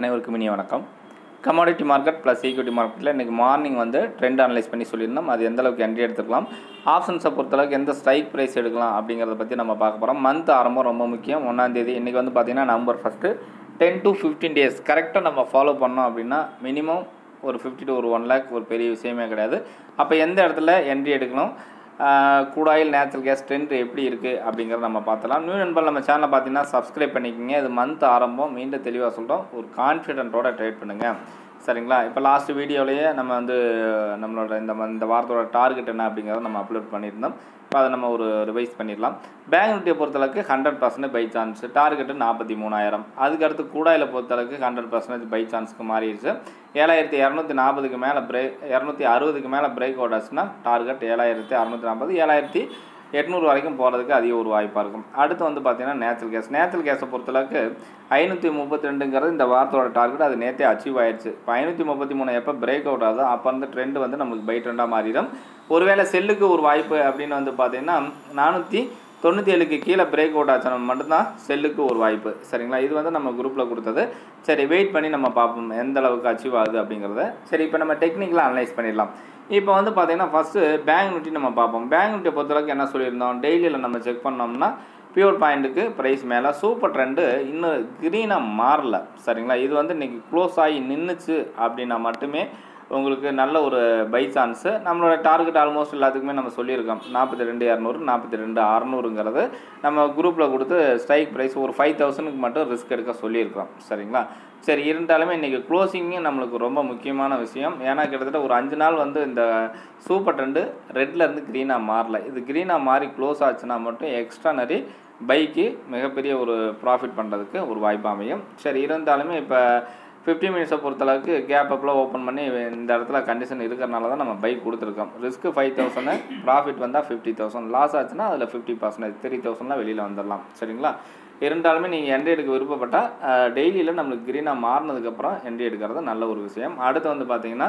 அனைவருக்கும் இனிய வணக்கம் கமாடிட்டி மார்க்கெட் ப்ளஸ் ஈக்விட்டி மார்க்கெட்டில் இன்றைக்கி மார்னிங் வந்து ட்ரெண்ட் அனலைஸ் பண்ணி சொல்லியிருந்தோம் அது எந்த அளவுக்கு என்ட்ரி எடுத்துக்கலாம் ஆப்ஷன்ஸை பொறுத்தளவுக்கு எந்த ஸ்ட்ரைக் ப்ரைஸ் எடுக்கலாம் அப்படிங்கிறத பற்றி நம்ம பார்க்க போகிறோம் மந்த் ஆரம்பம் ரொம்ப முக்கியம் ஒன்றாந்தேதி இன்றைக்கி வந்து பார்த்திங்கன்னா November first ten to fifteen days கரெக்டாக நம்ம ஃபாலோ பண்ணோம் அப்படின்னா மினிமம் ஒரு ஃபிஃப்டி டு ஒரு ஒன் லேக் ஒரு பெரிய விஷயமே கிடையாது அப்போ எந்த இடத்துல என்ட்ரி எடுக்கணும் கூடாயில் நேச்சுரல் கேஸ் ட்ரெண்ட் எப்படி இருக்குது அப்படிங்கிறத நம்ம பார்த்தலாம் நியூ நண்பர் நம்ம சேனலை பார்த்தீங்கன்னா சப்ஸ்கிரைப் பண்ணிக்கோங்க இது மந்த் ஆரம்பம் மீண்டும் தெளிவாக சொல்கிறோம் ஒரு கான்ஃபிடென்ட்டோட ட்ரேட் பண்ணுங்கள் சரிங்களா இப்போ லாஸ்ட் வீடியோலேயே நம்ம வந்து நம்மளோட இந்த ம- இந்த வாரத்தோட டார்கெட் என்ன அப்படிங்கிறத நம்ம அப்லோட் பண்ணியிருந்தோம் இப்போ அதை நம்ம ஒரு ரிவைஸ் பண்ணிடலாம் பேங்க் நிஃப்டியை பொறுத்தளவுக்கு hundred percent buy chance target நாற்பத்தி மூணாயிரம் அதுக்கடுத்து கூடாயில் பொறுத்தளவுக்கு ஹண்ட்ரட் பர்சன்டேஜ் பை சான்ஸ்க்கு மாறிடுச்சு ஏழாயிரத்தி இரநூத்தி நாற்பதுக்கு மேலே பிரேக் இரநூத்தி அறுபதுக்கு மேலே பிரேக் அவுட் ஆச்சுன்னா டார்கெட் ஏழாயிரத்தி அறநூற்றி நாற்பது ஏழாயிரத்தி எட்நூறு வரைக்கும் போகிறதுக்கு அதிக ஒரு வாய்ப்பாக இருக்கும் அடுத்து வந்து பார்த்தீங்கன்னா நேச்சுரல் கேஸ் நேச்சுரல் கேஸை பொறுத்தளவுக்கு ஐநூற்றி முப்பத்தி ரெண்டுங்கிறது இந்த வாரத்தோட டார்கெட் அது நேற்றே அச்சீவ் ஆயிடுச்சு இப்போ ஐநூற்றி முப்பத்தி மூணு எப்போ பிரேக் அவுட் ஆகுதோ அப்போ வந்து ட்ரெண்ட் வந்து நம்மளுக்கு பை ட்ரெண்டாக மாறிடும் ஒருவேளை செல்லுக்கு ஒரு வாய்ப்பு அப்படின்னு வந்து பார்த்தீங்கன்னா நானூற்றி தொண்ணூற்றி ஏழுக்கு கீழே பிரேக் அவுட் ஆச்சுன்னா மட்டும்தான் செல்லுக்கு ஒரு வாய்ப்பு சரிங்களா இது வந்து நம்ம குரூப்பில் கொடுத்தது சரி வெயிட் பண்ணி நம்ம பார்ப்போம் எந்த அளவுக்கு அச்சீவ் ஆகுது அப்படிங்கிறத சரி இப்போ நம்ம டெக்னிக்கலாக அனலைஸ் பண்ணிடலாம் இப்போ வந்து பார்த்தீங்கன்னா ஃபஸ்ட்டு பேங்க் நிஃப்டி நம்ம பார்ப்போம் பேங்க் நிஃப்டியை பொறுத்தளவுக்கு என்ன சொல்லியிருந்தோம் டெய்லியில் நம்ம செக் பண்ணோம்னா பியூர் பாயிண்ட்டுக்கு ப்ரைஸ் மேலே சூப்பர் ட்ரெண்டு இன்னும் க்ரீனாக மாறல சரிங்களா இது வந்து இன்றைக்கி க்ளோஸ் ஆகி நின்றுச்சு அப்படின்னா மட்டுமே உங்களுக்கு நல்ல ஒரு பை சான்ஸு நம்மளோட டார்கெட் ஆல்மோஸ்ட் எல்லாத்துக்குமே நம்ம சொல்லியிருக்கோம் நாற்பத்தி ரெண்டு இரநூறு நாற்பத்தி ரெண்டு அறநூறுங்கிறது நம்ம குரூப்பில் கொடுத்து ஸ்ட்ரைக் ப்ரைஸ் ஒரு ஃபைவ் தௌசண்ட்க்கு மட்டும் ரிஸ்க் எடுக்க சொல்லியிருக்கோம் சரிங்களா சரி இருந்தாலுமே இன்றைக்கி க்ளோசிங்கு நம்மளுக்கு ரொம்ப முக்கியமான விஷயம் ஏன்னா கிட்டத்தட்ட ஒரு அஞ்சு நாள் வந்து இந்த சூப்பர் ட்ரெண்டு ரெட்லேருந்து க்ரீனாக மாறல இது க்ரீனாக மாறி க்ளோஸ் ஆச்சுன்னா மட்டும் எக்ஸ்ட்ரா நிறைய பைக்கு மிகப்பெரிய ஒரு ப்ராஃபிட் பண்ணுறதுக்கு ஒரு வாய்ப்பு அமையும் சரி இருந்தாலுமே இப்போ ஃபிஃப்டி மினிட்ஸை பொறுத்தளவுக்கு கேப் அப்பில் ஓப்பன் பண்ணி இந்த இடத்துல கண்டிஷன் இருக்கிறனால தான் நம்ம பைக் கொடுத்துருக்கோம் ரிஸ்க்கு ஃபைவ் தௌசண்ட் ப்ராஃபிட் வந்தால் ஃபிஃப்டி தௌசண்ட் லாஸ் ஆச்சுன்னா அதில் ஃபிஃப்டி பர்சன்டேஜ் த்ரீ தௌசண்ட்லாம் வெளியில் வந்துடலாம் சரிங்களா இருந்தாலுமே நீங்கள் என்ட்ரி எடுக்க விருப்பப்பட்டால் டெய்லியில் நம்மளுக்கு க்ரீனாக மாறினதுக்கப்புறம் என்ட்ரி எடுக்கிறது நல்ல ஒரு விஷயம் அடுத்து வந்து பார்த்தீங்கன்னா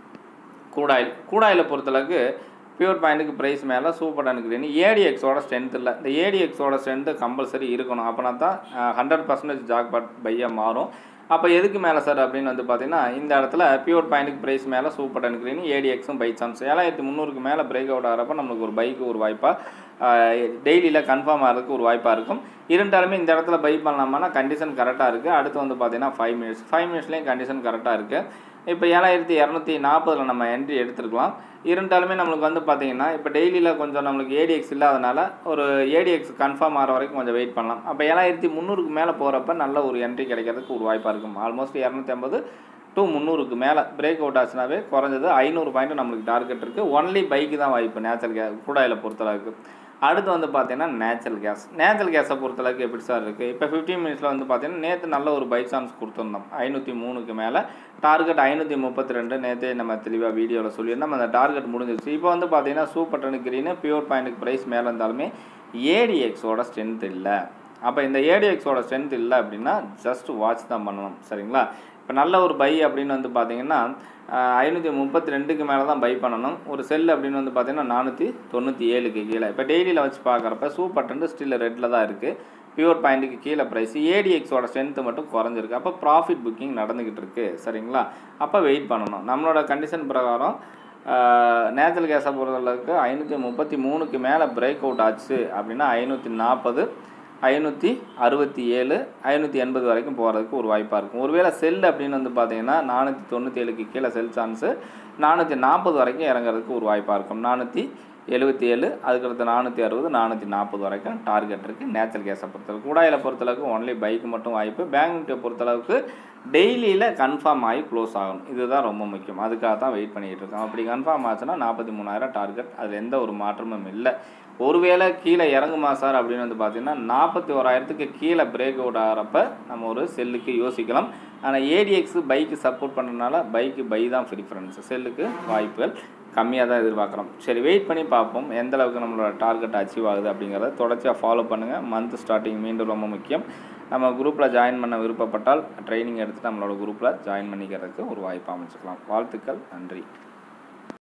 கூடாயில் கூடாயில் பொறுத்தளவுக்கு பியூர் பாயிண்ட்டுக்கு ப்ரைஸ் மேலே சூப்பர் டன் கிரீன் ஏடிஎக்ஸோட ஸ்ட்ரென்த் இல்லை இந்த ஏடிஎக்ஸோட ஸ்ட்ரென்த்து கம்பல்சரி இருக்கணும் அப்போனா தான் ஹண்ட்ரட் பர்சன்டேஜ் ஜாக் பட் பையாக மாறும் அப்போ எதுக்கு மேலே சார் அப்படின்னு வந்து பார்த்தீங்கன்னா இந்த இடத்துல பியூர் பாயிண்ட்டுக்கு ப்ரைஸ் மேலே சூப்பர் டன் கிரீன் ஏடிஎக்ஸும் பை சான்ஸ் ஏழாயிரத்தி முந்நூறுக்கு மேலே பிரேக் அவுட் ஆகிறப்ப நம்மளுக்கு ஒரு பைக்கு ஒரு வாய்ப்பாக டெய்லியில் கன்ஃபார்ம் ஆகிறதுக்கு ஒரு வாய்ப்பாக இருக்கும் இருந்தாலுமே இந்த இடத்துல பை பண்ணலாமான்னா கண்டிஷன் கரெக்டாக இருக்குது அடுத்து வந்து பார்த்தீங்கன்னா ஃபைவ் மினிட்ஸ் ஃபைவ் மினிட்ஸ்லேயும் கண்டிஷன் கரெக்டாக இருக்குது இப்போ ஏழாயிரத்தி இரநூத்தி நாற்பதில் நம்ம என்ட்ரி எடுத்துருக்கலாம் இருந்தாலுமே நம்மளுக்கு வந்து பார்த்தீங்கன்னா இப்போ டெய்லியில் கொஞ்சம் நம்மளுக்கு ஏடிஎக்ஸ் இல்லாதனால ஒரு ஏடிஎக்ஸ் கன்ஃபார்ம் ஆகிற வரைக்கும் கொஞ்சம் வெயிட் பண்ணலாம் அப்போ ஏழாயிரத்தி முந்நூறுக்கு மேலே போகிறப்ப நல்ல ஒரு என்ட்ரி கிடைக்கிறதுக்கு ஒரு வாய்ப்பாக இருக்கும் ஆல்மோஸ்ட் இரநூத்தி ஐம்பது டு முந்நூறுக்கு மேலே பிரேக் அவுட் ஆச்சுனாவே குறைஞ்சது ஐநூறு பாயிண்ட் நம்மளுக்கு டார்கெட் இருக்குது ஒன்லி பைக்கு தான் வாய்ப்பு நேச்சுரல் கே கூடாயில் பொறுத்தளவுக்கு அடுத்து வந்து பார்த்தீங்கன்னா நேச்சுரல் கேஸ் நேச்சுரல் கேஸை பொறுத்தளவுக்கு எப்படி சார் இருக்குது இப்போ ஃபிஃப்டீன் மினிட்ஸில் வந்து பார்த்தீங்கன்னா நேற்று நல்ல ஒரு பை சான்ஸ் கொடுத்துருந்தோம் ஐநூற்றி மூணுக்கு மேலே டார்கெட் ஐநூற்றி முப்பத்தி ரெண்டு நேற்றே நம்ம தெளிவாக வீடியோவில் சொல்லியிருந்தோம் அந்த டார்கெட் முடிஞ்சிருச்சு இப்போ வந்து பார்த்தீங்கன்னா சூப்பர் டென் கிரீனு பியூர் பாயிண்ட்டுக்கு ப்ரைஸ் மேலே இருந்தாலுமே ஏடிஎக்ஸோட ஸ்ட்ரென்த் இல்லை அப்போ இந்த ஏடிஎக்ஸோட ஸ்ட்ரென்த் இல்லை அப்படின்னா ஜஸ்ட் வாட்ச் தான் பண்ணணும் சரிங்களா இப்போ நல்ல ஒரு பை அப்படின்னு வந்து பார்த்தீங்கன்னா ஐநூற்றி முப்பத்தி ரெண்டுக்கு மேலே தான் பை பண்ணணும் ஒரு செல் அப்படின்னு வந்து பார்த்தீங்கன்னா நானூற்றி தொண்ணூற்றி ஏழுக்கு கீழே இப்போ டெய்லியில் வச்சு பார்க்குறப்ப சூப்பர் டென்ட் ஸ்டில் ரெட்டில் தான் இருக்குது பியூர் பாயிண்ட்டுக்கு கீழே ப்ரைஸ் ஏடிஎக்ஸோட ஸ்ட்ரென்த்து மட்டும் குறைஞ்சிருக்கு அப்போ ப்ராஃபிட் புக்கிங் நடந்துக்கிட்டு இருக்கு சரிங்களா அப்போ வெயிட் பண்ணணும் நம்மளோட கண்டிஷன் பிரகாரம் நேச்சுரல் கேஸை பொறுத்தளவுக்கு ஐநூற்றி முப்பத்தி மூணுக்கு மேலே பிரேக் அவுட் ஆச்சு அப்படின்னா ஐநூற்றி நாற்பது ஐநூற்றி அறுபத்தி ஏழு ஐநூற்றி எண்பது வரைக்கும் போகிறதுக்கு ஒரு வாய்ப்பாக இருக்கும் ஒருவேளை செல் அப்படின்னு வந்து பார்த்தீங்கன்னா நானூற்றி தொண்ணூற்றி ஏழுக்கு கீழே செல் சான்ஸு நானூற்றி நாற்பது வரைக்கும் இறங்குறதுக்கு ஒரு வாய்ப்பாக இருக்கும் நானூற்றி எழுபத்தி ஏழு அதுக்கடுத்து நானூற்றி அறுபது நானூற்றி நாற்பது வரைக்கும் டார்கெட் இருக்குது நேச்சுரல் கேஸை பொறுத்தளவுக்கு கூடாயில் பொறுத்தளவுக்கு ஒன்லி பைக்கு மட்டும் வாய்ப்பு பேங்க் நிஃப்டியை பொறுத்தளவுக்கு டெய்லியில் கன்ஃபார்ம் ஆகி க்ளோஸ் ஆகணும் இதுதான் ரொம்ப முக்கியம் அதுக்காக தான் வெயிட் பண்ணிக்கிட்டு இருக்கோம் அப்படி கன்ஃபார்ம் ஆச்சுன்னா நாற்பத்தி மூணாயிரம் டார்கெட் அதில் எந்த ஒரு மாற்றமும் இல்லை ஒருவேளை கீழே இறங்குமா சார் அப்படின்னு வந்து பார்த்தீங்கன்னா நாற்பத்தி ஓராயிரத்துக்கு கீழே பிரேக் அவுட் ஆகிறப்ப நம்ம ஒரு செல்லுக்கு யோசிக்கலாம் ஆனால் ஏடிஎக்ஸ் பைக்கு சப்போர்ட் பண்ணுறதுனால பைக்கு பை தான் ப்ரிஃபரன்ஸ் செல்லுக்கு வாய்ப்புகள் கம்மியாக தான் எதிர்பார்க்குறோம் சரி வெயிட் பண்ணி பார்ப்போம் எந்த அளவுக்கு நம்மளோட டார்கெட் அச்சீவ் ஆகுது அப்படிங்கிறத தொடர்ச்சியாக ஃபாலோ பண்ணுங்கள் மந்த் ஸ்டார்டிங் மீண்டும் ரொம்ப முக்கியம் நம்ம குரூப்பில் ஜாயின் பண்ண விருப்பப்பட்டால் ட்ரைனிங் எடுத்து நம்மளோட குரூப்பில் ஜாயின் பண்ணிக்கிறதுக்கு ஒரு வாய்ப்பு அமைச்சுக்கலாம் வாழ்த்துக்கள் நன்றி